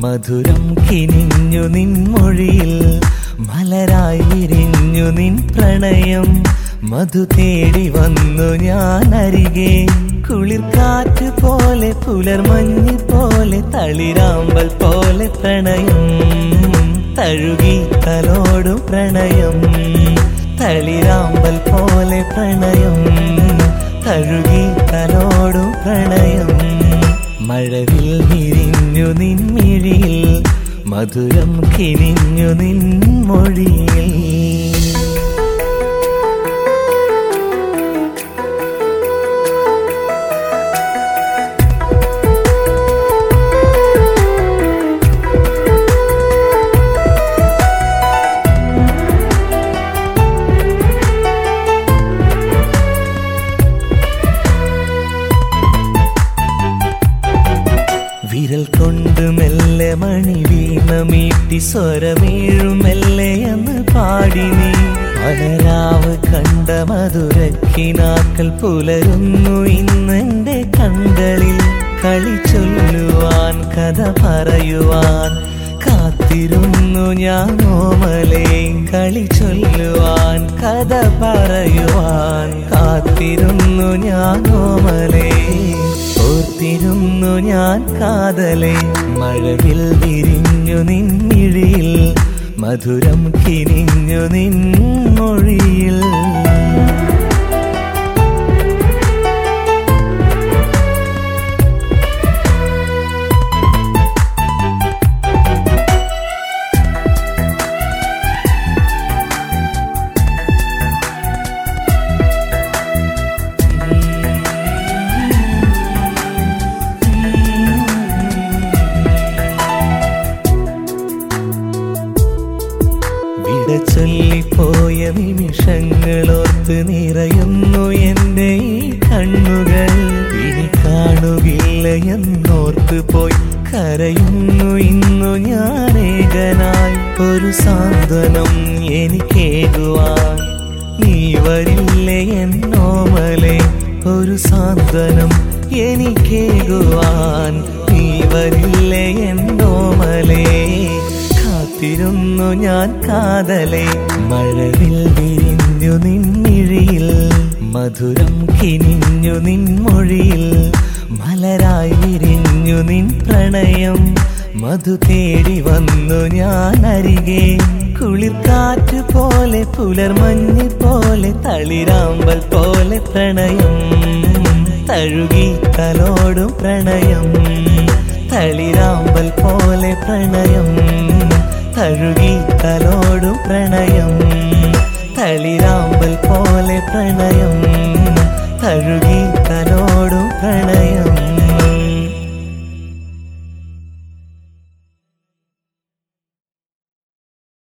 മധുരം കിനിഞ്ഞു നിൻ മൊഴിയിൽ മലരായി വിരിഞ്ഞു നിൻ പ്രണയം മധു തേടി വന്നു ഞാൻ അരികെ കുളിർക്കാറ്റ് പോലെ പുലർമഞ്ഞ് പോലെ തളിരാമ്പൽ പോലെ പ്രണയം തഴുകി തലോടും പ്രണയം തളിരാമ്പൽ പോലെ പ്രണയം തഴുകി തലോടും പ്രണയം മഴവിൽ വിരിഞ്ഞു നിൻമിഴിയിൽ മധുരം കിനിഞ്ഞു നിൻ മൊഴിയിൽ വിരൽ കൊണ്ട് മെല്ലെ മണി വീണ മീട്ടി സ്വരമേഴും മെല്ലെ എന്ന് പാടി നീ പലരാവ് കണ്ട മധുരക്കിനാക്കൾ പുലരുന്നു ഇന്നെന്റെ കണ്ണുകളിൽ കളി ചൊല്ലുവാൻ കഥ പറയുവാൻ കാത്തിരുന്നു ഞാൻ ഓമലേ കളി ചൊല്ലുവാൻ കഥ പറയുവാൻ കാത്തിരുന്നു ഞാൻ ഓമലേ ഓർത്തിരുന്നു ഞാൻ കാതലെ മഴവിൽ വിരിഞ്ഞു നിൻമിഴിയിൽ മധുരം കിനിഞ്ഞു നിൻ മൊഴിയിൽ വിട ചൊല്ലിപ്പോയ നിമിഷങ്ങളോർത്ത് നിറയുന്നു എന്റെ ഈ കണ്ണുകൾ ഇനി കാണുകില്ല എന്നോർത്ത് പോയി കരയുന്നു ഇന്നു ഞാൻ ഏകനായി ഒരു സാന്ത്വനം എനിക്കേകുവാൻ നീ വരില്ലേ എന്നോമലെ ഒരു സാന്ത്വനം എനിക്കേകുവാൻ നീ വരില്ലേ എന്നോമലേ കാത്തിരുന്നു ഞാൻ കാതലെ മഴവിൽ വിരിഞ്ഞു നിൻമിഴിയിൽ മധുരം കിനിഞ്ഞു നിൻ മൊഴിയിൽ മലരായി വിരിഞ്ഞു നിൻ പ്രണയം മധു തേടി വന്നു ഞാൻ അരികെ കുളിർക്കാറ്റ് പോലെ പുലർമഞ്ഞ് പോലെ തളിരാമ്പൽ പോലെ പ്രണയം തഴുകി തലോടും പ്രണയം തളിരാമ്പൽ പോലെ പ്രണയം തഴുകി തലോടും പ്രണയം തളിരാമ്പൽ പോലെ പ്രണയം തഴുകി